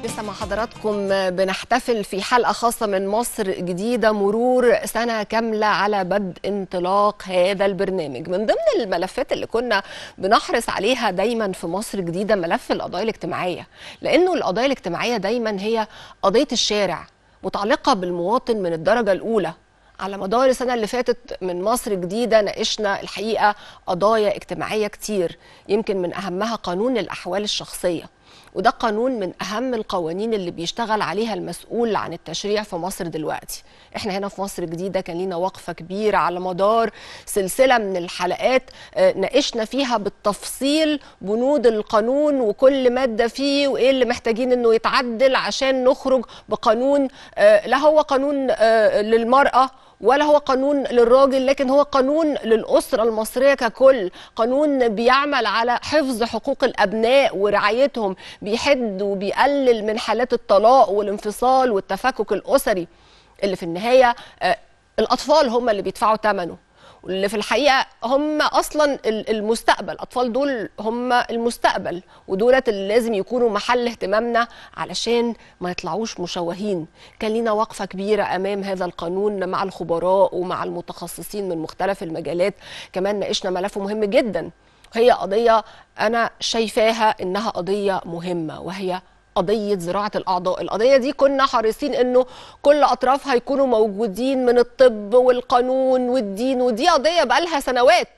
لسه مع حضراتكم بنحتفل في حلقة خاصة من مصر جديدة مرور سنة كاملة على بدء انطلاق هذا البرنامج من ضمن الملفات اللي كنا بنحرص عليها دايما في مصر جديدة ملف القضايا الاجتماعية لأنه القضايا الاجتماعية دايما هي قضية الشارع متعلقة بالمواطن من الدرجة الأولى على مدار السنة اللي فاتت من مصر جديدة ناقشنا الحقيقة قضايا اجتماعية كتير يمكن من أهمها قانون الأحوال الشخصية وده قانون من أهم القوانين اللي بيشتغل عليها المسؤول عن التشريع في مصر دلوقتي احنا هنا في مصر جديدة كان لينا وقفة كبيرة على مدار سلسلة من الحلقات آه، ناقشنا فيها بالتفصيل بنود القانون وكل مادة فيه وإيه اللي محتاجين إنه يتعدل عشان نخرج بقانون آه، لا هو قانون آه، للمرأة ولا هو قانون للراجل لكن هو قانون للأسرة المصرية ككل قانون بيعمل على حفظ حقوق الأبناء ورعايتهم بيحد وبيقلل من حالات الطلاق والانفصال والتفكك الأسري اللي في النهاية آه، الأطفال هم اللي بيدفعوا ثمنه واللي في الحقيقه هم اصلا ال- المستقبل الاطفال دول هم المستقبل ودولت اللي لازم يكونوا محل اهتمامنا علشان ما يطلعوش مشوهين كان لينا وقفه كبيره امام هذا القانون مع الخبراء ومع المتخصصين من مختلف المجالات كمان ناقشنا ملف مهم جدا هي قضيه انا شايفاها انها قضيه مهمه وهي قضية زراعة الأعضاء القضية دي كنا حريصين أنه كل أطرافها يكونوا موجودين من الطب والقانون والدين ودي قضية بقالها سنوات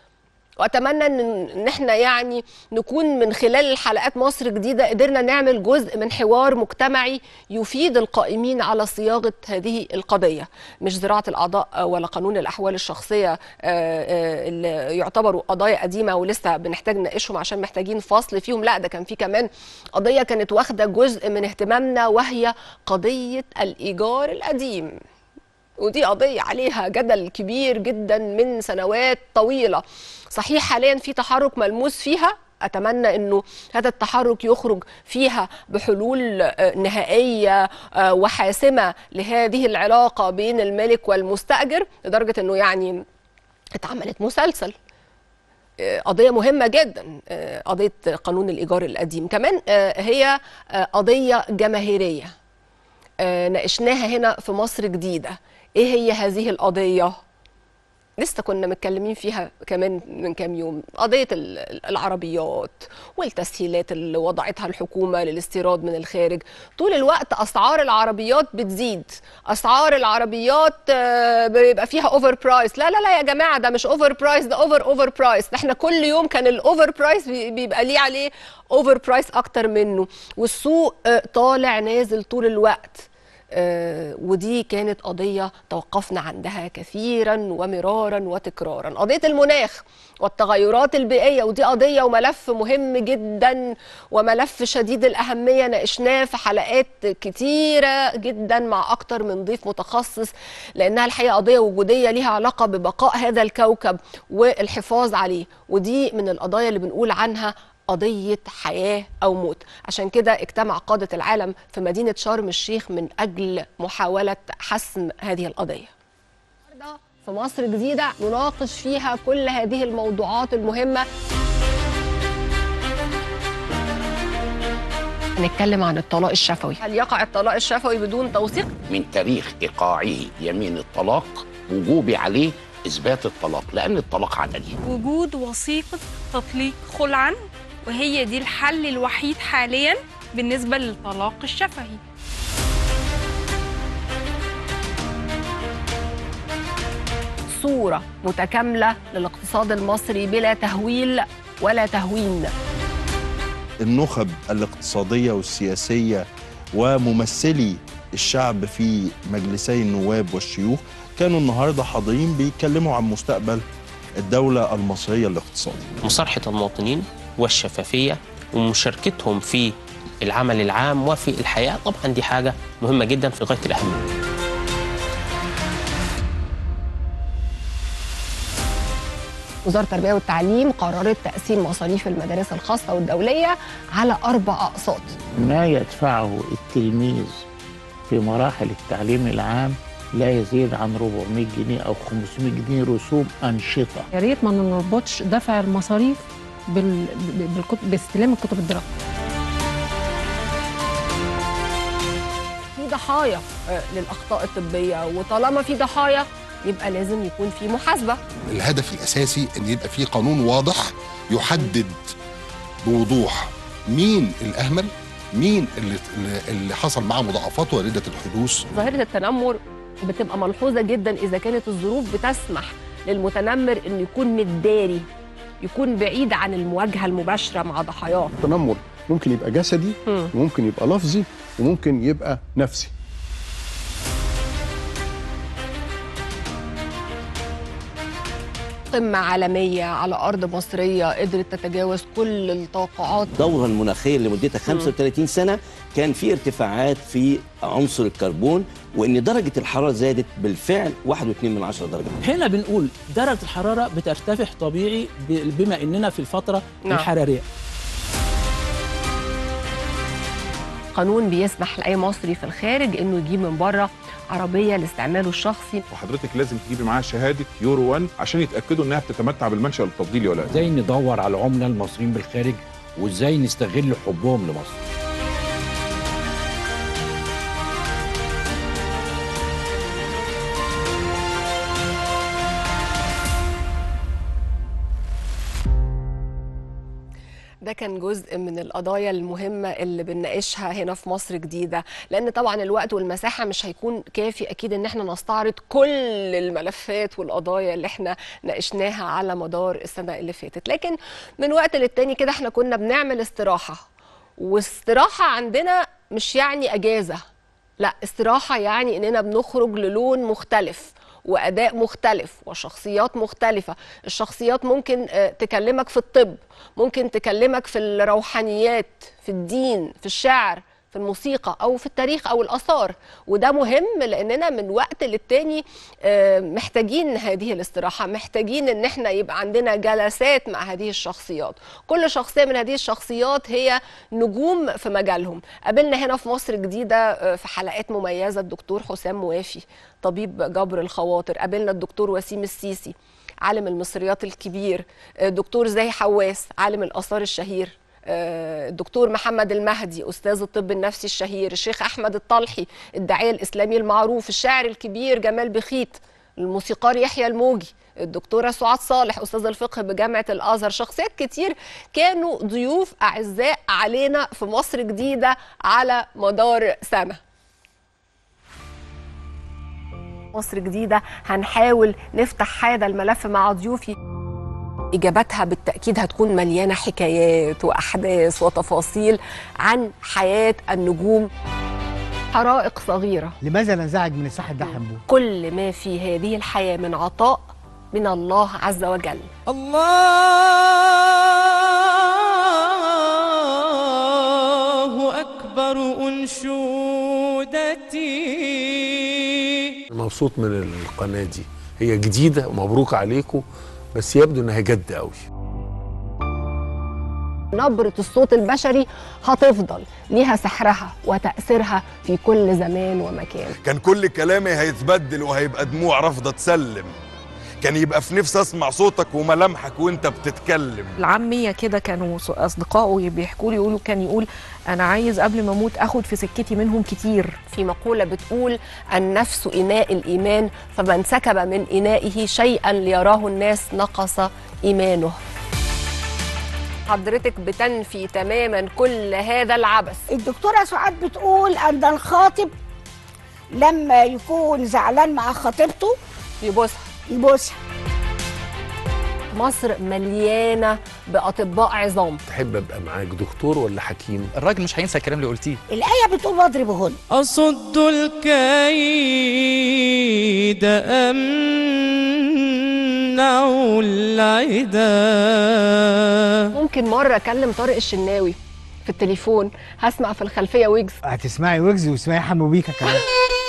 واتمنى ان إن احنا يعني نكون من خلال الحلقات مصر جديده قدرنا نعمل جزء من حوار مجتمعي يفيد القائمين على صياغه هذه القضيه مش زراعه الاعضاء ولا قانون الاحوال الشخصيه آه، آه، اللي يعتبروا قضايا قديمه ولسه بنحتاج نناقشهم عشان محتاجين فصل فيهم لا ده كان في كمان قضيه كانت واخده جزء من اهتمامنا وهي قضيه الايجار القديم ودي قضية عليها جدل كبير جدا من سنوات طويلة صحيح حاليا في تحرك ملموس فيها أتمنى أنه هذا التحرك يخرج فيها بحلول آه، نهائية آه، وحاسمة لهذه العلاقة بين الملك والمستأجر لدرجة أنه يعني اتعملت مسلسل آه، قضية مهمة جدا آه، قضية قانون الإيجار القديم كمان آه، هي آه، قضية جماهيرية آه، ناقشناها هنا في مصر جديدة ايه هي هذه القضية لسه كنا متكلمين فيها كمان من كام يوم قضية ال- العربيات والتسهيلات اللي وضعتها الحكومة للاستيراد من الخارج طول الوقت أسعار العربيات بتزيد أسعار العربيات آه، بيبقى فيها اوفر برايس لا لا لا يا جماعة ده مش اوفر برايس ده اوفر اوفر برايس احنا كل يوم كان الاوفر برايس بيبقى ليه عليه اوفر برايس اكتر منه والسوق آه، طالع نازل طول الوقت آه، ودي كانت قضية توقفنا عندها كثيرا ومرارا وتكرارا قضية المناخ والتغيرات البيئية ودي قضية وملف مهم جدا وملف شديد الأهمية ناقشناه في حلقات كتيرة جدا مع أكتر من ضيف متخصص لأنها الحقيقة قضية وجودية ليها علاقة ببقاء هذا الكوكب والحفاظ عليه ودي من القضايا اللي بنقول عنها قضية حياة أو موت عشان كده اجتمع قادة العالم في مدينة شرم الشيخ من أجل محاولة حسم هذه القضية النهاردة في مصر جديدة نناقش فيها كل هذه الموضوعات المهمة هنتكلم عن الطلاق الشفوي هل يقع الطلاق الشفوي بدون توثيق؟ من تاريخ إيقاعه يمين الطلاق وجوبي عليه إثبات الطلاق لأن الطلاق عددي وجود وثيقة تطليق خلعا وهي دي الحل الوحيد حاليا بالنسبة للطلاق الشفهي صورة متكاملة للاقتصاد المصري بلا تهويل ولا تهوين النخب الاقتصادية والسياسية وممثلي الشعب في مجلسي النواب والشيوخ كانوا النهارده حاضرين بيتكلموا عن مستقبل الدولة المصرية الاقتصادي مصالحة المواطنين والشفافية ومشاركتهم في العمل العام وفي الحياة طبعا دي حاجة مهمة جدا في غاية الأهمية وزارة التربية والتعليم قررت تقسيم مصاريف المدارس الخاصة والدولية على أربع أقساط ما يدفعه التلميذ في مراحل التعليم العام لا يزيد عن 400 جنيه أو 500 جنيه رسوم أنشطة يا ريت ما نربطش دفع المصاريف بال... بالكتب باستلام الكتب الدراسيه ضحايا آه، للاخطاء الطبيه وطالما في ضحايا يبقى لازم يكون في محاسبه الهدف الاساسي ان يبقى في قانون واضح يحدد بوضوح مين الاهمل مين اللي اللي حصل معاه مضاعفات والده الحدوث ظاهره التنمر بتبقى ملحوظه جدا اذا كانت الظروف بتسمح للمتنمر انه يكون متداري يكون بعيد عن المواجهه المباشره مع ضحاياه التنمر ممكن يبقى جسدي مم. وممكن يبقى لفظي وممكن يبقى نفسي قمه عالميه على ارض مصريه قدرت تتجاوز كل التوقعات الدورة المناخية اللي مدتها 35 سنة كان في ارتفاعات في عنصر الكربون وإن درجة الحرارة زادت بالفعل 1.2 من عشرة درجة هنا بنقول درجة الحرارة بترتفع طبيعي ب- بما إننا في الفترة نعم. الحرارية قانون بيسمح لاي مصري في الخارج انه يجيب من بره عربيه لاستعماله الشخصي وحضرتك لازم تجيبي معاها شهاده يورو 1 عشان يتاكدوا انها بتتمتع بالمنشا التفضيلي ولا لا ازاي ندور على العمله المصريين بالخارج وازاي نستغل حبهم لمصر ده كان جزء من القضايا المهمة اللي بنناقشها هنا في مصر جديدة لأن طبعا الوقت والمساحة مش هيكون كافي أكيد إن احنا نستعرض كل الملفات والقضايا اللي احنا ناقشناها على مدار السنة اللي فاتت لكن من وقت للتاني كده احنا كنا بنعمل استراحة واستراحة عندنا مش يعني أجازة لا استراحة يعني إننا بنخرج للون مختلف وأداء مختلف وشخصيات مختلفة الشخصيات ممكن آه، تكلمك في الطب ممكن تكلمك في الروحانيات في الدين في الشعر في الموسيقى او في التاريخ او الاثار وده مهم لاننا من وقت للتاني آه، محتاجين هذه الاستراحه محتاجين ان احنا يبقى عندنا جلسات مع هذه الشخصيات كل شخصيه من هذه الشخصيات هي نجوم في مجالهم قابلنا هنا في مصر جديده آه، في حلقات مميزه الدكتور حسام موافي طبيب جبر الخواطر قابلنا الدكتور وسيم السيسي عالم المصريات الكبير آه، دكتور زاهي حواس عالم الاثار الشهير آه، الدكتور محمد المهدي استاذ الطب النفسي الشهير الشيخ احمد الطلحي الداعيه الاسلامي المعروف الشاعر الكبير جمال بخيت الموسيقار يحيى الموجي الدكتوره سعاد صالح استاذ الفقه بجامعه الازهر شخصيات كتير كانوا ضيوف اعزاء علينا في مصر جديده على مدار سنه مصر جديدة هنحاول نفتح هذا الملف مع ضيوفي إجاباتها بالتأكيد هتكون مليانة حكايات وأحداث وتفاصيل عن حياة النجوم حرائق صغيرة لماذا ننزعج من الساحل ده حنبوه كل ما في هذه الحياة من عطاء من الله عز وجل الله أكبر أنشودتي مبسوط من القناة دي هي جديدة ومبروك عليكم بس يبدو انها جد قوي نبرة الصوت البشري هتفضل ليها سحرها وتأثيرها في كل زمان ومكان كان كل كلامي هيتبدل وهيبقى دموع رافضه تسلم كان يبقى في نفسي اسمع صوتك وملامحك وانت بتتكلم العامية كده كانوا ص- أصدقائه بيحكوا لي يقولوا كان يقول أنا عايز قبل ما أموت أخد في سكتي منهم كتير في مقولة بتقول النفس إناء الإيمان فمن سكب من إنائه شيئا ليراه الناس نقص إيمانه حضرتك بتنفي تماما كل هذا العبث الدكتورة سعاد بتقول أن الخاطب لما يكون زعلان مع خطيبته يبوسها يبوسها مصر مليانة بأطباء عظام تحب ابقى معاك دكتور ولا حكيم الراجل مش هينسى الكلام اللي قلتيه الآية بتقول واضربهن أصد الكيد أمنع العدا ممكن مرة أكلم طارق الشناوي في التليفون هسمع في الخلفية ويجز هتسمعي ويجز واسمعي حمو بيكا كمان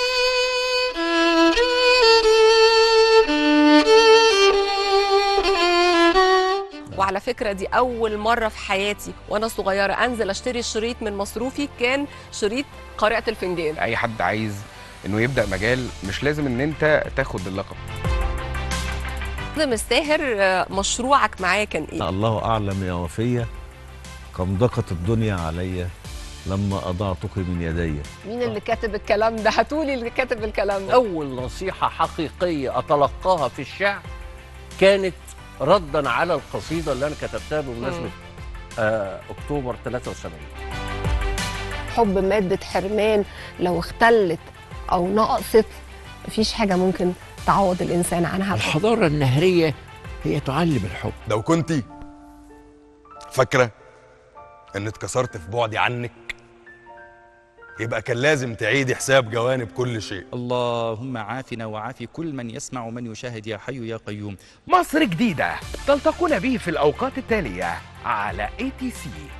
وعلى فكرة دي أول مرة في حياتي وأنا صغيرة أنزل أشتري شريط من مصروفي كان شريط قارئة الفنجان اي حد عايز انه يبدا مجال مش لازم ان انت تاخد اللقب نظم الساهر آه، مشروعك معايا كان إيه؟ الله أعلم يا وفية كم ضاقت الدنيا عليا لما أضعتك من يدي مين اللي كاتب الكلام ده هاتولي اللي كاتب الكلام ده أول نصيحة حقيقية أتلقاها في الشعر كانت ردا على القصيدة اللي أنا كتبتها بمناسبة آه أكتوبر 73 حب مادة حرمان لو اختلت أو نقصت مفيش حاجة ممكن تعوض الإنسان عنها الحضارة النهرية هي تعلم الحب لو كنتي فاكرة ان اتكسرت في بعدي عنك يبقى كان لازم تعيدي حساب جوانب كل شيء اللهم عافنا وعافي كل من يسمع ومن يشاهد يا حي يا قيوم مصر جديدة تلتقون به في الأوقات التالية على اي تي سي